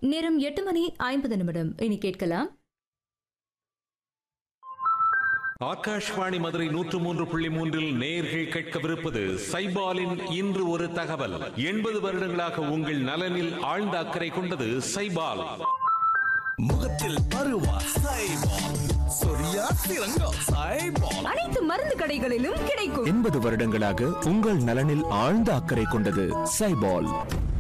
நேரம் எட்டு மணி ஐம்பது நிமிடம் இனி கேட்கலாம் ஆகாஷ்வாணி மதுரை நூற்று மூன்று புள்ளி மூன்றில் நேர்கள் கேட்கவிருப்பது சைபாலின் இன்று ஒரு தகவல் எண்பது வருடங்களாக உங்கள் நலனில் ஆழ்ந்த அக்கறை கொண்டது சைபால் முகத்தில் பருவா சைபால் சொரியா சிறங்கா சைபால் அனைத்து மருந்து கடைகளிலும் கிடைக்கும் எண்பது வருடங்களாக உங்கள் நலனில் ஆழ்ந்த அக்கறை கொண்டது சைபால்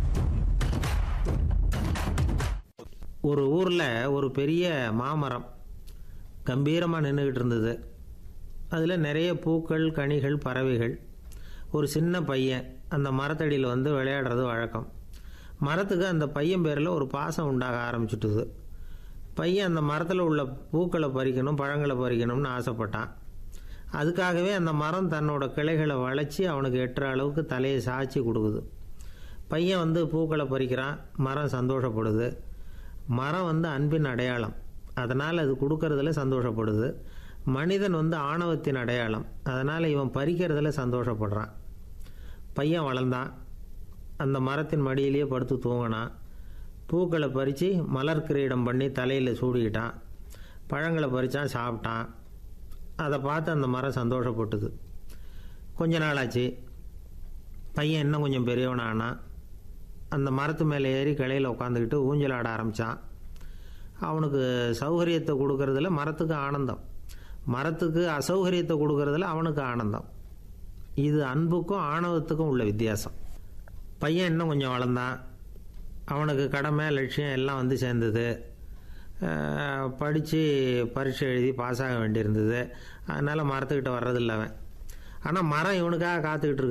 ஒரு ஊரில் ஒரு பெரிய மாமரம் கம்பீரமாக நின்றுக்கிட்டு இருந்தது அதில் நிறைய பூக்கள் கனிகள் பறவைகள் ஒரு சின்ன பையன் அந்த மரத்தடியில் வந்து விளையாடுறது வழக்கம் மரத்துக்கு அந்த பையன் பேரில் ஒரு பாசம் உண்டாக ஆரம்பிச்சுட்டுது பையன் அந்த மரத்தில் உள்ள பூக்களை பறிக்கணும் பழங்களை பறிக்கணும்னு ஆசைப்பட்டான் அதுக்காகவே அந்த மரம் தன்னோட கிளைகளை வளைச்சி அவனுக்கு எட்டுற அளவுக்கு தலையை சாய்ச்சி கொடுக்குது பையன் வந்து பூக்களை பறிக்கிறான் மரம் சந்தோஷப்படுது மரம் வந்து அன்பின் அடையாளம் அதனால் அது கொடுக்கறதுல சந்தோஷப்படுது மனிதன் வந்து ஆணவத்தின் அடையாளம் அதனால் இவன் பறிக்கிறதுல சந்தோஷப்படுறான் பையன் வளர்ந்தான் அந்த மரத்தின் மடியிலேயே படுத்து தூங்கினான் பூக்களை பறித்து மலர் கிரீடம் பண்ணி தலையில் சூடிக்கிட்டான் பழங்களை பறித்தான் சாப்பிட்டான் அதை பார்த்து அந்த மரம் சந்தோஷப்பட்டுது கொஞ்ச நாளாச்சு பையன் இன்னும் கொஞ்சம் பெரியவனானான் அந்த மரத்து மேலே ஏறி கிளையில் உட்காந்துக்கிட்டு ஊஞ்சல் ஆட ஆரம்பித்தான் அவனுக்கு சௌகரியத்தை கொடுக்கறதுல மரத்துக்கு ஆனந்தம் மரத்துக்கு அசௌகரியத்தை கொடுக்கறதுல அவனுக்கு ஆனந்தம் இது அன்புக்கும் ஆணவத்துக்கும் உள்ள வித்தியாசம் பையன் இன்னும் கொஞ்சம் வளர்ந்தான் அவனுக்கு கடமை லட்சியம் எல்லாம் வந்து சேர்ந்தது படித்து பரீட்சை எழுதி பாஸ் ஆக வேண்டியிருந்தது அதனால் மரத்துக்கிட்ட வர்றதில்ல அவன் ஆனால் மரம் இவனுக்காக காத்துக்கிட்டு இருக்கு